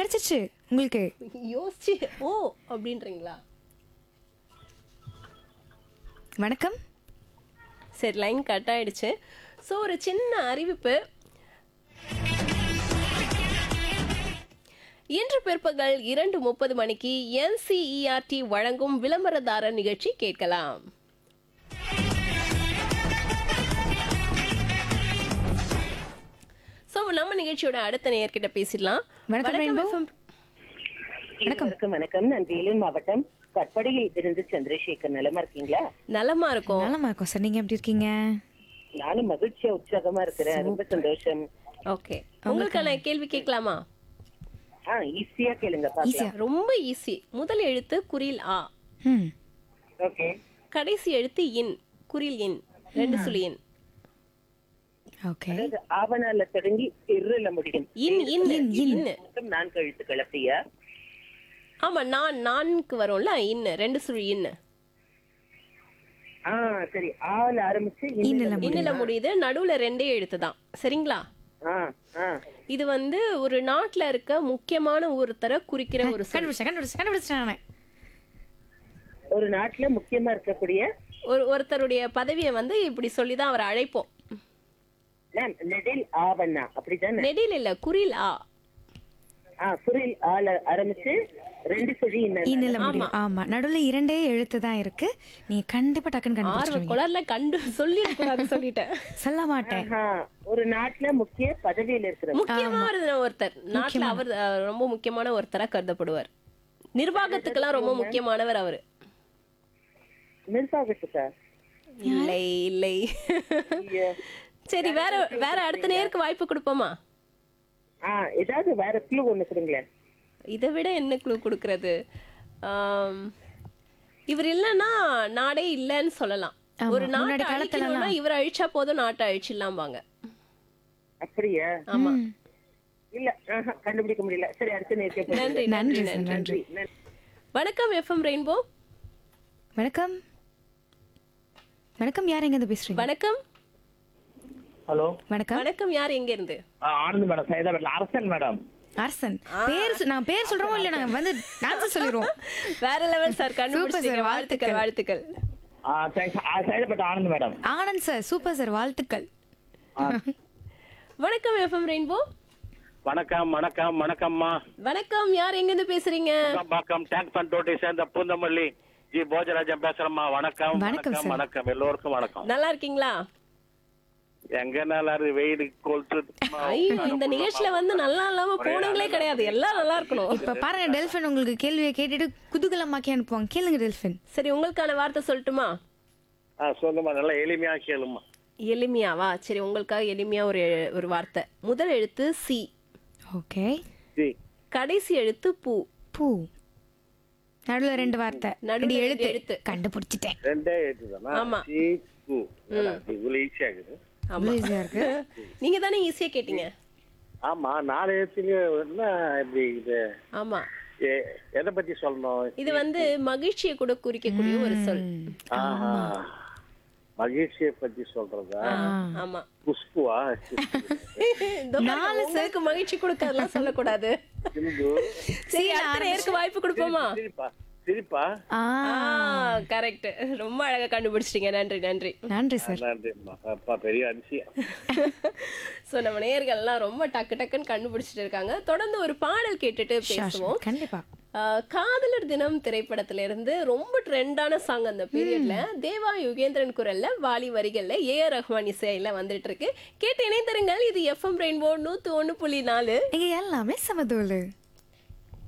கிடைச்சிருச்சு உங்களுக்கு யோசிச்சு ஓ அப்படின்றீங்களா வணக்கம் சரி லைன் கட் ஆயிடுச்சு ஸோ ஒரு சின்ன அறிவிப்பு இன்று பிற்பகல் இரண்டு முப்பது மணிக்கு என்சிஇஆர்டி வழங்கும் விளம்பரதாரர் நிகழ்ச்சி கேட்கலாம் ஸோ நம்ம நிகழ்ச்சியோட அடுத்த நேயர்கிட்ட பேசிடலாம் வணக்கம், ரெயின்போ. FM. வணக்கம் வணக்கம் நான் வேலூர் மாவட்டம் கட்படியில் இருந்து சந்திரசேகர் நலமா இருக்கீங்களா நலமா இருக்கும் நலமா இருக்கோம் சார் நீங்க எப்படி இருக்கீங்க நானும் மகிழ்ச்சியா உற்சாகமா இருக்கிறேன் ரொம்ப சந்தோஷம் ஓகே உங்களுக்கான கேள்வி கேட்கலாமா ஆ ஈஸியா கேளுங்க பாக்கலாம் ரொம்ப ஈஸி முதல் எழுத்து குறில் ஆ ம் ஓகே கடைசி எழுத்து இன் குறில் இன் ரெண்டு சுழி இன் ஓகே அதாவது ஆவணால தொடங்கி இருல முடியும் இன் இன் இன் மொத்தம் நான்கு எழுத்துக்கள் அப்படியா ஆமா நான் நான்கு வரும்ல இன் ரெண்டு சுழி இன் ஆ சரி ஆல ஆரம்பிச்சு இன்னுல இன்னில முடியுது நடுவுல ரெண்டே எழுத்து தான் சரிங்களா ஆ ஆ இது வந்து ஒரு நாட்டுல இருக்க முக்கியமான ஒருத்தரை குறிக்கிற ஒரு சொல் கண்டுபிடிச்சேன் கண்டுபிடிச்சேன் கண்டுபிடிச்சேன் நானு ஒரு நாட்டுல முக்கியமா இருக்கக்கூடிய ஒரு ஒருத்தருடைய பதவியை வந்து இப்படி சொல்லி தான் அவரை அழைப்போம் மேம் நெடில் ஆவண்ணா அப்படிதானே நெடில் இல்ல குறில் ஆ ஆ சுரில் ஆல ஆரம்பிச்சு ரெண்டு சுழி இன்னும் இன்னில முடியும் ஆமா நடுவுல இரண்டே எழுத்து தான் இருக்கு நீங்க கண்டிப்பா டக்குன்னு ஆர்வ கண்டுபிடிச்சிருவீங்க குளர்ல கண்டு சொல்லி சொல்லிட்டேன் சொல்ல மாட்டேன் ஆஹா, ஒரு நாட்டுல முக்கிய பதவியில இருக்கிற முக்கியமான ஒருத்தர் நாட்டுல அவர் அஹ், ரொம்ப முக்கியமான ஒருத்தரா கருதப்படுவார் நிர்வாகத்துக்கெல்லாம் ரொம்ப முக்கியமானவர் அவரு நிர்வாகத்துக்கா இல்லை இல்லை ஐயோ. சரி வேற வேற அடுத்த நேருக்கு வாய்ப்பு கொடுப்போமா ஆ ஏதாவது வேற க்ளூ ஒண்ணு கொடுங்களேன் இதை விட என்ன குழு கொடுக்கறது ஆம், இவர் இல்லைன்னா நாடே இல்லைன்னு சொல்லலாம் ஆமா, ஒரு முன்னாடி நாட்டை காலத்துலலாம். அழிக்கணும்னா இவர் அழிச்சா போதும் நாட்டை அழிச்சிடலாம்பாங்க அப்படியா ஆமா இல்ல ஆஹா, கண்டுபிடிக்க முடியல சரி அடுத்த நேரத்தை போய் நன்றி நன்றி நன்றி சார் நன்றி நன்றி வணக்கம் எஃப்எம் ரெயின்போ வணக்கம் வணக்கம் யார் எங்க இருந்து பேசுறீங்க வணக்கம் ஹலோ வணக்கம் வணக்கம் யார் எங்க இருந்து ஆனந்த் மேடம் சைதாபேட்ல அரசன் மேடம் அரசன் பேர் சொ- நான் பேர் சொல்றோமோ இல்ல நாங்க வந்து டான்ஸ் சொல்லிடுவோம் வேற லெவல் சார் கண்டுபிடிச்சீங்க sir, வாழ்த்துக்கள் வாழ்த்துக்கள் Saidapet Anand madam Anand sir super sir வாழ்த்துக்கள் வணக்கம் எஃப்எம் ரெயின்போ வணக்கம் வணக்கம் வணக்கம்மா வணக்கம் யார் எங்க இருந்து பேசுறீங்க பாக்கம் டேங்க் பண்டோட்டை சேர்ந்த பூந்தமல்லி ஜி போஜராஜன் பேசுறேம்மா வணக்கம் வணக்கம் வணக்கம் சார். வணக்கம் எல்லோருக்கும் வணக்கம் நல்லா இருக்கீங்களா எங்க நல்லா இருக்கு வெயில் கொளுத்து ஐயோ இந்த நிகழ்ச்சியில வந்து நல்லா இல்லாம போனங்களே கிடையாது எல்லாம் நல்லா இருக்கணும் இப்ப பாருங்க டெல்பின் உங்களுக்கு கேள்வியை கேட்டுட்டு குதூகலமாக்கி அனுப்புவாங்க கேளுங்க டெல்பின் சரி உங்களுக்கான வார்த்தை சொல்லட்டுமா ஆ சொல்லுமா நல்லா எளிமையா கேளுமா எளிமையாவா சரி உங்களுக்காக எளிமையா ஒரு ஒரு வார்த்தை முதல் எழுத்து சி ஓகே ஜி கடைசி எழுத்து பூ பூ நடுவுல ரெண்டு வார்த்தை நடுவுல ரெண்டு ரெண்டு எழுத்து எழுத்து. கண்டுபிடிச்சிட்டேன் ரெண்டே எழுத்துதானா ஆமா. ஜி பூ இவ்வளவு ஈஸியா இருக்குது ஆமா ஈஸியா இருக்கு நீங்க தானே ஈஸியா கேட்டீங்க ஆமா நாலு எழுத்துலயே என்ன இப்படி இது ஆமா எ- எதை பத்தி சொல்லணும் இது வந்து மகிழ்ச்சியை கூட குறிக்கக்கூடிய ஒரு சொல் ஆஹா. மகிழ்ச்சியை பத்தி சொல்றதா ஆமா குஷ்புவா இதோ பாருங்க, உங்களுக்கு மகிழ்ச்சி கொடுக்கறதெல்லாம் சொல்லக்கூடாது சிந்து சரி அடுத்த நேருக்கு வாய்ப்பு கொடுப்போமா சிரிப்பா சிரிப்பா ஆ கரெக்ட் ரொம்ப அழகா கண்டுபிடிச்சிட்டீங்க நன்றி நன்றி நன்றி சார் நன்றிம்மா அப்பா பெரிய அதிசயம் சோ நம்ம நேயர்கள்லாம் ரொம்ப டக்கு டக்குன்னு கண்டுபிடிச்சிட்டு இருக்காங்க தொடர்ந்து ஒரு பாடல் கேட்டுட்டு பேசுவோம் கண்டிப்பா ஆஹ் காதலர் தினம் திரைப்படத்துல இருந்து ரொம்ப ட்ரெண்டான சாங் அந்த பீரியட்ல தேவா யுகேந்திரன் குரல்ல வாலி வரிகள்ல ஏ ஆர் ரஹ்மான் இசையில வந்துட்டு இருக்கு கேட்டு இணைந்திருங்கள் இது எஃப்எம் ரெயின்போ நூத்து ஒண்ணு புள்ளி நாலு இங்க எல்லாமே சமதோலு